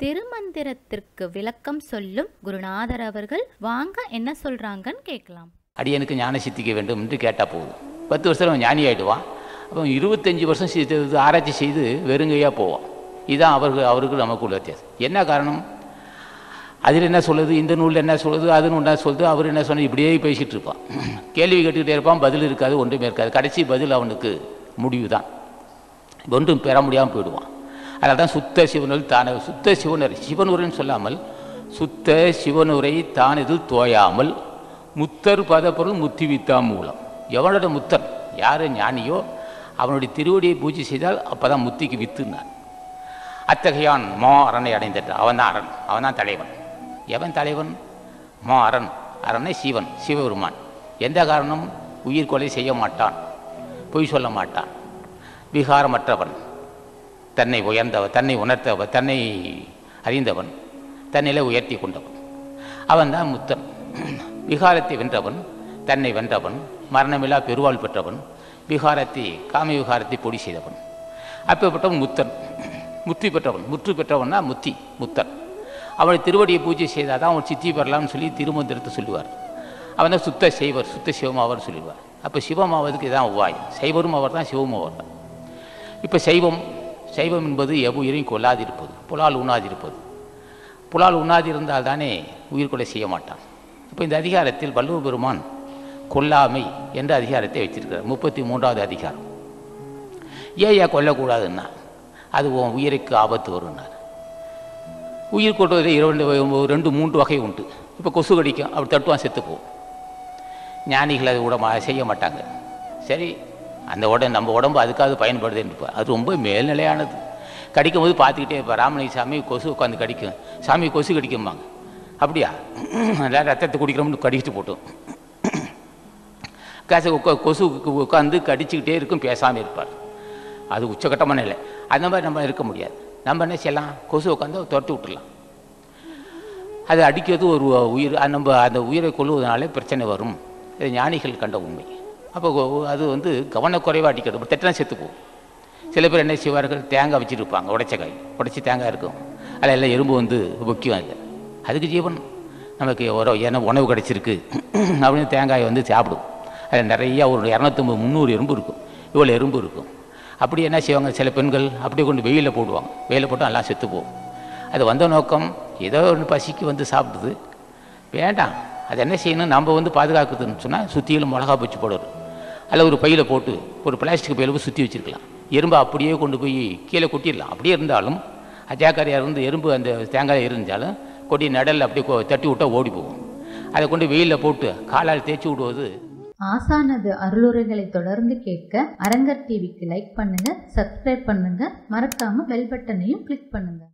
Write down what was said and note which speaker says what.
Speaker 1: திருமந்திரத்திற்கு விளக்கம் சொல்லும் குருநாதர் அவர்கள் வாங்க என்ன சொல்றாங்கன்னு கேட்கலாம்
Speaker 2: அடியனுக்கு ஞான சித்திக்க வேண்டும் என்று கேட்டால் போதும் பத்து வருஷம் அவன் ஞானி ஆகிடுவான் அப்போ இருபத்தஞ்சி வருஷம் செய்து ஆராய்ச்சி செய்து வெறுங்கையாக போவான் இதுதான் அவர்கள் அவருக்கு நமக்கு உள்ள வித்தியாசம் என்ன காரணம் அதில் என்ன சொல்லுது இந்த நூலில் என்ன சொல்லுது அது என்ன சொல்லுது அவர் என்ன சொன்னது இப்படியே பேசிகிட்டு இருப்பான் கேள்வி கேட்டுக்கிட்டே இருப்பான் பதில் இருக்காது ஒன்றுமே இருக்காது கடைசி பதில் அவனுக்கு முடிவு தான் ஒன்றும் பெற முடியாமல் போயிடுவான் அதனால தான் சுத்த சிவனுள் தானே சுத்த சிவனுரை சிவனுரைன்னு சொல்லாமல் சுத்த சிவனுரை தானிதில் தோயாமல் முத்தர் பதப்பொருள் முத்தி வித்தா மூலம் எவனோட முத்தர் யார் ஞானியோ அவனுடைய திருவடியை பூஜை செய்தால் அப்போ தான் முத்திக்கு வித்துனான் அத்தகையான் மோ அரனை அடைந்துட்டான் அவன் தான் அரண் அவன் தான் தலைவன் எவன் தலைவன் மோ அரண் அரனை சிவன் சிவபெருமான் எந்த காரணம் உயிர் கொலை செய்ய மாட்டான் பொய் சொல்ல மாட்டான் விகாரமற்றவன் தன்னை உயர்ந்தவன் தன்னை உணர்த்தவன் தன்னை அறிந்தவன் தன்னிலை உயர்த்தி கொண்டவன் அவன் தான் முத்தன் விகாரத்தை வென்றவன் தன்னை வென்றவன் மரணமில்லா பெருவாள் பெற்றவன் விகாரத்தை காம விகாரத்தை பொடி செய்தவன் அப்பேற்பட்டவன் முத்தன் முத்தி பெற்றவன் முற்று பெற்றவன்னா முத்தி முத்தன் அவனை திருவடியை பூஜை செய்தால் தான் அவன் சித்தி பெறலாம்னு சொல்லி திருமந்திரத்தை சொல்லுவார் அவன் தான் சுத்த செய்வர் சுத்த சிவமாவர் சொல்லிடுவார் அப்போ சிவமாவதுக்கு இதான் உபாயம் சைவரும் அவர் தான் சிவமும் அவர் தான் இப்போ சைவம் சைவம் என்பது எவ்வுயிரையும் கொல்லாதிருப்பது புலால் உண்ணாதிருப்பது புலால் உண்ணாதிருந்தால் தானே உயிர் கொலை செய்ய மாட்டான் இப்போ இந்த அதிகாரத்தில் வள்ளுவ பெருமான் கொல்லாமை என்ற அதிகாரத்தை வச்சிருக்கிறார் முப்பத்தி மூன்றாவது அதிகாரம் ஏன் ஏன் கொல்லக்கூடாதுன்னா அது உன் உயிருக்கு ஆபத்து வரும்னார் உயிர் கொட்டுவதில் இரண்டு ரெண்டு மூன்று வகை உண்டு இப்போ கொசு கடிக்கும் அப்படி தட்டுவான் செத்து போகும் ஞானிகள் அதை விட மா- செய்ய மாட்டாங்க சரி அந்த உடம்பு நம்ம உடம்பு அதுக்காவது பயன்படுதுன்னு இருப்பார் அது ரொம்ப மேல்நிலையானது கடிக்கும் போது பார்த்துக்கிட்டே இருப்பார் ராமலிங்க சாமி கொசு உட்காந்து கடிக்கும் சாமி கொசு கடிக்கும்பாங்க அப்படியா எல்லாம் ரத்தத்தை குடிக்கிறோம்னு கடிச்சிட்டு போட்டோம் காசு உட்கா கொசு உட்காந்து கடிச்சுக்கிட்டே இருக்கும் பேசாமல் இருப்பார் அது உச்சகட்டமான நிலை அந்த மாதிரி நம்ம இருக்க முடியாது நம்ம என்ன செய்யலாம் கொசு உட்காந்து துரத்தி விட்டுடலாம் அது அடிக்கிறது ஒரு உயிர் அது நம்ம அந்த உயிரை கொள்வதனாலே பிரச்சனை வரும் இது ஞானிகள் கண்ட உண்மை அப்போ கொ- அது வந்து கவனக்குறைவாக அடிக்கிறது இப்போ தட்டினா செத்து போகும் சில பேர் என்ன செய்வார்கள் தேங்காய் வச்சுருப்பாங்க உடைச்ச காய் உடைச்சி தேங்காய் இருக்கும் அதில் எல்லாம் எறும்பு வந்து முக்கியம் இல்லை அதுக்கு ஜீவன் நமக்கு ஒரு என்ன உணவு கிடைச்சிருக்கு அப்படின்னு தேங்காயை வந்து சாப்பிடும் அதில் நிறையா ஒரு இரநூத்தம்பது முந்நூறு எறும்பு இருக்கும் இவ்வளோ எறும்பு இருக்கும் அப்படி என்ன செய்வாங்க சில பெண்கள் அப்படியே கொண்டு வெயிலில் போடுவாங்க வெயிலில் போட்டு நல்லா செத்து போகும் அது வந்த நோக்கம் ஏதோ ஒன்று பசிக்கு வந்து சாப்பிடுது வேண்டாம் அது என்ன செய்யணும் நம்ம வந்து பாதுகாக்குதுன்னு சொன்னால் சுற்றிலும் மிளகா பச்சு போடுறது அதில் ஒரு பையில் போட்டு ஒரு பிளாஸ்டிக் பையில் போய் சுற்றி வச்சுருக்கலாம் எறும்பை அப்படியே கொண்டு போய் கீழே கொட்டிடலாம் அப்படியே இருந்தாலும் அஜாக்காரியாக இருந்து எறும்பு அந்த தேங்காய் இருந்தாலும் கொடி நடல் அப்படியே கொ- தட்டி விட்டால் ஓடி போகும் அதை கொண்டு வெயிலில் போட்டு காலால் தேய்ச்சி விடுவது
Speaker 3: ஆசானது அருளுரைகளை தொடர்ந்து கேட்க அரங்கர் டிவிக்கு லைக் பண்ணுங்க சப்ஸ்கிரைப் பண்ணுங்க மறக்காம பெல் பட்டனையும் கிளிக் பண்ணுங்க